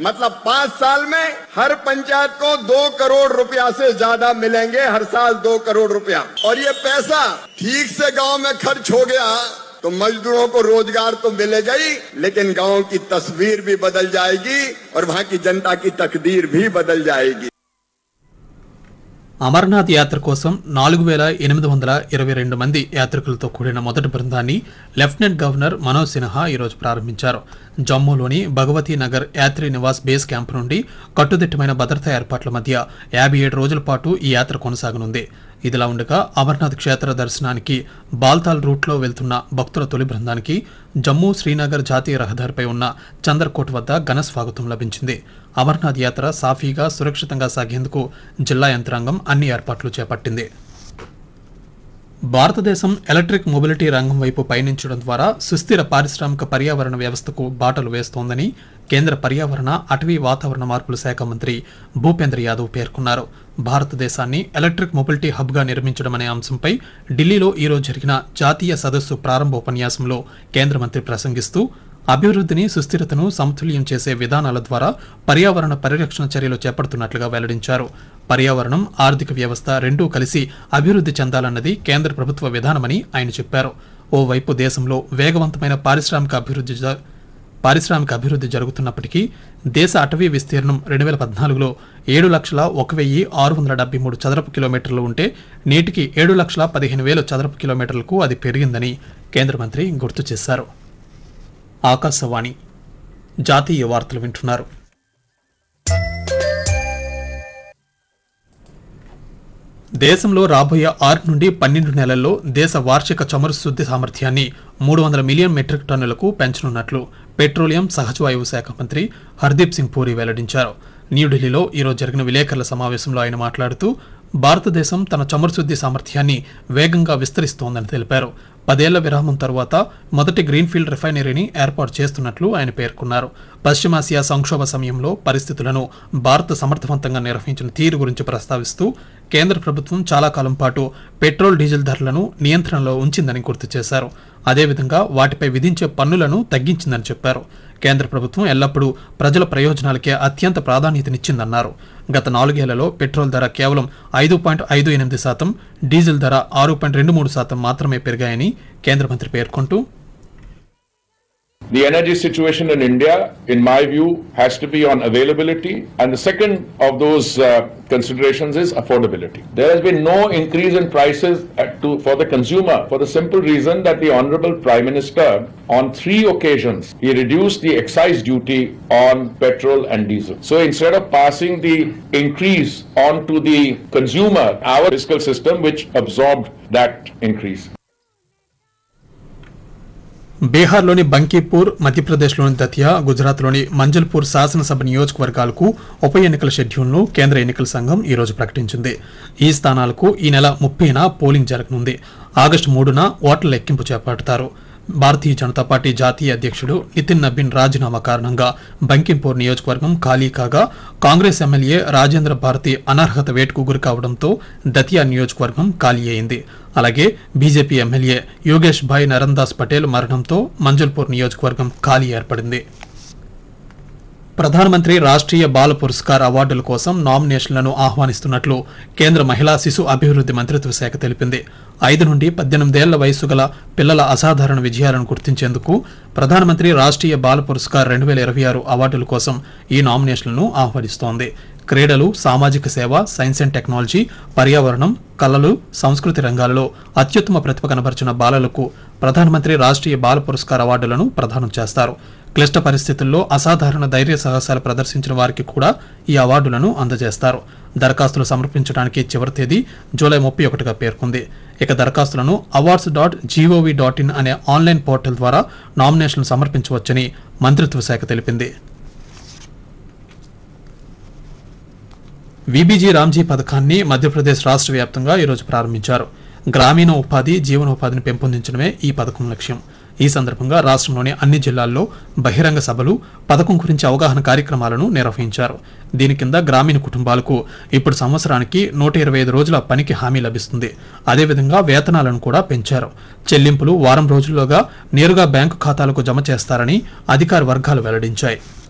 मतलब पाँच साल में हर पंचायत को दो करोड़ रुपया से ज्यादा मिलेंगे हर साल दो करोड़ रुपया और ये पैसा ठीक से गांव में खर्च हो गया तो मजदूरों को रोजगार तो मिलेगा ही लेकिन गांव की तस्वीर भी बदल जाएगी और वहां की जनता की तकदीर भी बदल जाएगी అమర్నాథ్ యాత్ర కోసం నాలుగు వేల ఎనిమిది వందల ఇరవై రెండు మంది యాత్రికులతో కూడిన మొదటి బృందాన్ని లెఫ్టినెంట్ గవర్నర్ మనోజ్ సిన్హా ఈరోజు ప్రారంభించారు జమ్మూలోని భగవతీ నగర్ యాత్రి నివాస్ బేస్ క్యాంప్ నుండి కట్టుదిట్టమైన భద్రతా ఏర్పాట్ల మధ్య యాభై ఏడు రోజుల పాటు ఈ యాత్ర కొనసాగనుంది ఇదిలా ఉండగా అమర్నాథ్ క్షేత్ర దర్శనానికి బాల్తాల్ రూట్లో వెళ్తున్న భక్తుల తొలి బృందానికి జమ్మూ శ్రీనగర్ జాతీయ రహదారిపై ఉన్న చందర్కోట్ వద్ద ఘన స్వాగతం లభించింది అమర్నాథ్ యాత్ర సాఫీగా సురక్షితంగా సాగేందుకు జిల్లా యంత్రాంగం అన్ని ఏర్పాట్లు చేపట్టింది భారతదేశం ఎలక్ట్రిక్ మొబిలిటీ రంగం వైపు పయనించడం ద్వారా సుస్థిర పారిశ్రామిక పర్యావరణ వ్యవస్థకు బాటలు వేస్తోందని కేంద్ర పర్యావరణ అటవీ వాతావరణ మార్పుల శాఖ మంత్రి భూపేంద్ర యాదవ్ పేర్కొన్నారు భారతదేశాన్ని ఎలక్ట్రిక్ మొబిలిటీ హబ్గా నిర్మించడం అనే అంశంపై ఢిల్లీలో ఈరోజు జరిగిన జాతీయ సదస్సు ప్రారంభోపన్యాసంలో కేంద్ర మంత్రి ప్రసంగిస్తూ అభివృద్ధిని సుస్థిరతను సమతుల్యం చేసే విధానాల ద్వారా పర్యావరణ పరిరక్షణ చర్యలు చేపడుతున్నట్లుగా వెల్లడించారు పర్యావరణం ఆర్థిక వ్యవస్థ రెండూ కలిసి అభివృద్ధి చెందాలన్నది కేంద్ర ప్రభుత్వ విధానమని ఆయన చెప్పారు ఓవైపు దేశంలో వేగవంతమైన పారిశ్రామిక అభివృద్ధి జ- పారిశ్రామిక అభివృద్ధి జరుగుతున్నప్పటికీ దేశ అటవీ విస్తీర్ణం రెండు వేల పద్నాలుగులో ఏడు లక్షల ఒక వెయ్యి ఆరు వందల డెబ్బై మూడు చదరపు కిలోమీటర్లు ఉంటే నేటికి ఏడు లక్షల పదిహేను వేల చదరపు కిలోమీటర్లకు అది పెరిగిందని కేంద్ర మంత్రి గుర్తు చేశారు ఆకాశవాణి జాతీయ వార్తలు వింటున్నారు దేశంలో రాబోయే ఆరు నుండి పన్నెండు నెలల్లో దేశ వార్షిక చమురు శుద్ధి సామర్థ్యాన్ని మూడు వందల మిలియన్ మెట్రిక్ టన్నులకు పెంచనున్నట్లు పెట్రోలియం సహజవాయువు శాఖ మంత్రి హర్దీప్ సింగ్ పూరి వెల్లడించారు న్యూఢిల్లీలో ఈరోజు జరిగిన విలేకరుల సమావేశంలో ఆయన మాట్లాడుతూ భారతదేశం తన చమురు శుద్ధి సామర్థ్యాన్ని వేగంగా విస్తరిస్తోందని తెలిపారు పదేళ్ల విరామం తర్వాత మొదటి గ్రీన్ఫీల్డ్ రిఫైనరీని ఏర్పాటు చేస్తున్నట్లు ఆయన పేర్కొన్నారు పశ్చిమాసియా సంక్షోభ సమయంలో పరిస్థితులను భారత్ సమర్థవంతంగా నిర్వహించిన తీరు గురించి ప్రస్తావిస్తూ కేంద్ర ప్రభుత్వం చాలా కాలం పాటు పెట్రోల్ డీజిల్ ధరలను నియంత్రణలో ఉంచిందని గుర్తు చేశారు అదేవిధంగా వాటిపై విధించే పన్నులను తగ్గించిందని చెప్పారు కేంద్ర ప్రభుత్వం ఎల్లప్పుడూ ప్రజల ప్రయోజనాలకే అత్యంత ప్రాధాన్యతనిచ్చిందన్నారు గత నాలుగేళ్లలో పెట్రోల్ ధర కేవలం ఐదు పాయింట్ ఐదు ఎనిమిది శాతం డీజిల్ ధర ఆరు పాయింట్ రెండు మూడు శాతం మాత్రమే పెరిగాయని కేంద్ర మంత్రి పేర్కొంటూ The energy situation in India, in my view, has to be on availability. And the second of those uh, considerations is affordability. There has been no increase in prices at to, for the consumer for the simple reason that the Honorable Prime Minister, on three occasions, he reduced the excise duty on petrol and diesel. So instead of passing the increase on to the consumer, our fiscal system, which absorbed that increase. బీహార్లోని బంకీపూర్ మధ్యప్రదేశ్లోని దతియా గుజరాత్లోని మంజల్పూర్ శాసనసభ నియోజకవర్గాలకు ఉప ఎన్నికల షెడ్యూల్ను కేంద్ర ఎన్నికల సంఘం ఈ రోజు ప్రకటించింది ఈ స్థానాలకు ఈ నెల ముప్పైన పోలింగ్ జరగనుంది ఆగస్టు మూడున ఓట్ల లెక్కింపు చేపడతారు భారతీయ జనతా పార్టీ జాతీయ అధ్యక్షుడు నితిన్ నబీన్ రాజీనామా కారణంగా బంకింపూర్ నియోజకవర్గం ఖాళీ కాగా కాంగ్రెస్ ఎమ్మెల్యే రాజేంద్ర భారతి అనర్హత వేటుకు గురి కావడంతో దతియా నియోజకవర్గం ఖాళీ అయింది అలాగే బీజేపీ ఎమ్మెల్యే యోగేష్ భాయ్ నరందాస్ పటేల్ మరణంతో మంజల్పూర్ నియోజకవర్గం ఖాళీ ఏర్పడింది ప్రధానమంత్రి రాష్ట్రీయ బాల పురస్కార్ అవార్డుల కోసం నామినేషన్లను ఆహ్వానిస్తున్నట్లు కేంద్ర మహిళా శిశు అభివృద్ధి మంత్రిత్వ శాఖ తెలిపింది ఐదు నుండి పద్దెనిమిదేళ్ల వయసు గల పిల్లల అసాధారణ విజయాలను గుర్తించేందుకు ప్రధానమంత్రి రాష్ట్రీయ బాల పురస్కార్ రెండు వేల ఇరవై ఆరు అవార్డుల కోసం ఈ నామినేషన్లను ఆహ్వానిస్తోంది క్రీడలు సామాజిక సేవ సైన్స్ అండ్ టెక్నాలజీ పర్యావరణం కళలు సంస్కృతి రంగాలలో అత్యుత్తమ ప్రతిభ కనబరిచిన బాలలకు ప్రధానమంత్రి రాష్ట్రీయ బాల పురస్కార్ అవార్డులను ప్రదానం చేస్తారు క్లిష్ట పరిస్థితుల్లో అసాధారణ ధైర్య సాహసాలు ప్రదర్శించిన వారికి కూడా ఈ అవార్డులను అందజేస్తారు దరఖాస్తులు సమర్పించడానికి చివరి తేదీ జూలై ముప్పై ఒకటిగా పేర్కొంది ఇక దరఖాస్తులను awards dot gov dot in అనే ఆన్లైన్ పోర్టల్ ద్వారా నామినేషన్లు సమర్పించవచ్చని మంత్రిత్వ శాఖ తెలిపింది విబీజీ రామ్జీ పథకాన్ని మధ్యప్రదేశ్ రాష్ట్ర వ్యాప్తంగా ఈరోజు ప్రారంభించారు గ్రామీణ ఉపాధి జీవనోపాధిని పెంపొందించడమే ఈ పథకం లక్ష్యం ఈ సందర్భంగా రాష్ట్రంలోని అన్ని జిల్లాల్లో బహిరంగ సభలు పథకం గురించి అవగాహన కార్యక్రమాలను నిర్వహించారు దీని కింద గ్రామీణ కుటుంబాలకు ఇప్పుడు సంవత్సరానికి నూట ఇరవై ఐదు రోజుల పనికి హామీ లభిస్తుంది అదేవిధంగా వేతనాలను కూడా పెంచారు చెల్లింపులు వారం రోజుల్లోగా నేరుగా బ్యాంకు ఖాతాలకు జమ చేస్తారని అధికార వర్గాలు వెల్లడించాయి